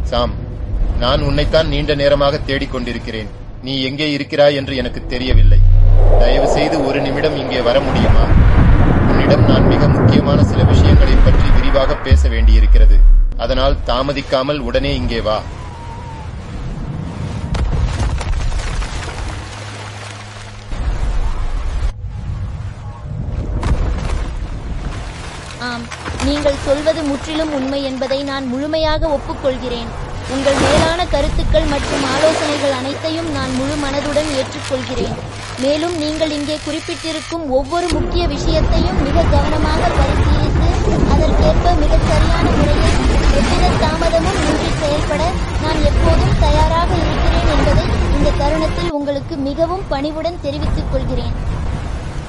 சாம் நான் உன்னைத்தான் நீண்ட நேரமாக தேடிக் கொண்டிருக்கிறேன் நீ எங்கே இருக்கிறாய் என்று எனக்கு தெரியவில்லை தயவு செய்து ஒரு நிமிடம் இங்கே வர முடியுமா உன்னிடம் நான் மிக முக்கியமான சில விஷயங்களைப் பற்றி விரிவாக பேச வேண்டியிருக்கிறது அதனால் தாமதிக்காமல் உடனே இங்கே வா ஆம் நீங்கள் சொல்வது முற்றிலும் உண்மை என்பதை நான் முழுமையாக ஒப்புக்கொள்கிறேன் உங்கள் மேலான கருத்துக்கள் மற்றும் ஆலோசனைகள் அனைத்தையும் நான் முழு மனதுடன் ஏற்றுக்கொள்கிறேன் மேலும் நீங்கள் இங்கே குறிப்பிட்டிருக்கும் ஒவ்வொரு முக்கிய விஷயத்தையும் மிக கவனமாக பரிசீலித்து அதற்கேற்ப மிகச் சரியான முறையில் எவ்வித தாமதமும் இன்றி செயல்பட நான் எப்போதும் தயாராக இருக்கிறேன் என்பதை இந்த தருணத்தில் உங்களுக்கு மிகவும் பணிவுடன் தெரிவித்துக் கொள்கிறேன்